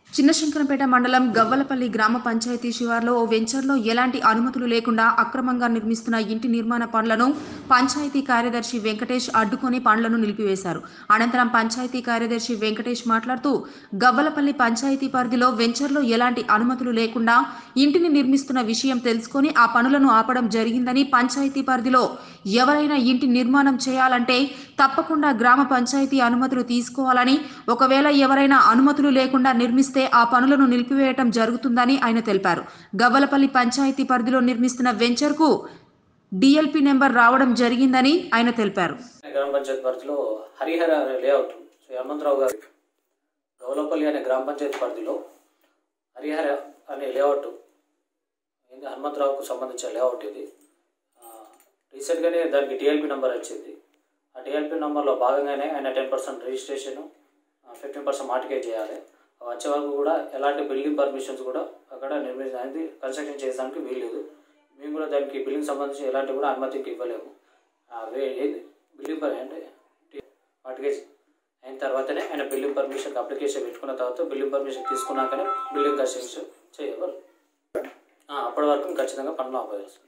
చిన్నశంకరంపేట మండలం గవ్వలపల్లి గ్రామ పంచాయతీ శివార్లో ఓ వెంచర్లో ఎలాంటి అనుమతులు లేకుండా అక్రమంగా నిర్మిస్తున్న ఇంటి నిర్మాణ పనులను పంచాయతీ కార్యదర్శి వెంకటేష్ అడ్డుకొని పనులను నిలిపివేశారు అనంతరం పంచాయతీ కార్యదర్శి వెంకటేష్ మాట్లాడుతూ గవ్వలపల్లి పంచాయతీ పరిధిలో వెంచర్లో ఎలాంటి అనుమతులు లేకుండా ఇంటిని నిర్మిస్తున్న విషయం తెలుసుకొని ఆ పనులను ఆపడం జరిగిందని పంచాయతీ పరిధిలో ఎవరైనా ఇంటి నిర్మాణం చేయాలంటే తప్పకుండా గ్రామ పంచాయతీ అనుమతులు తీసుకోవాలని ఒకవేళ ఎవరైనా అనుమతులు లేకుండా నిర్మిస్తే ఆ పనులను నిలిపివేయటం జరుగుతుందని ఆయన తెలిపారు గవ్వలపల్లి పంచాయతీ పరిధిలో నిర్మిస్తున్న వెంచర్కు డిఎల్పి నెంబర్ రావడం జరిగిందని ఆయన తెలిపారు గ్రామ పంచాయతీ పరిధిలో హరిహర అనే లేఅవుట్ శ్రీ హనుమంతరావు గారు గౌలపల్లి అనే గ్రామ పంచాయతీ పరిధిలో హరిహర అనే లేఅవుట్ ఏంది హనుమంతరావుకు సంబంధించిన లేఅవుట్ ఇది ఆ, రీసెంట్గానే దానికి డిఎల్పి నెంబర్ వచ్చింది ఆ డిఎల్పి నెంబర్లో భాగంగానే ఆయన ten percent registration fifteen percent mortgage చేయాలి ఆ వచ్చే వరకు కూడా ఎలాంటి బిల్డింగ్ పర్మిషన్స్ కూడా అక్కడ నిర్మించడానికి కన్స్ట్రక్షన్ చేయడానికి వీల్లేదు మేము కూడా దానికి బిల్డింగ్ సంబంధించి ఎలాంటి కూడా అనుమతికి ఇవ్వలేము ఆ వే ఏది బిల్డింగ్ పర్ అంటే మార్టిగేజ్ అయిన తర్వాతనే ఆయన బిల్డింగ్ పర్మిషన్ అప్లికేషన్ పెట్టుకున్న తర్వాత బిల్డింగ్ పర్మిషన్ తీసుకున్నాకనే బిల్డింగ్ కన్స్ట్రక్షన్ చేయగలరు ఆ, అప్పటి వరకు ఖచ్చితంగా పనులు ఆపేయాల్సింది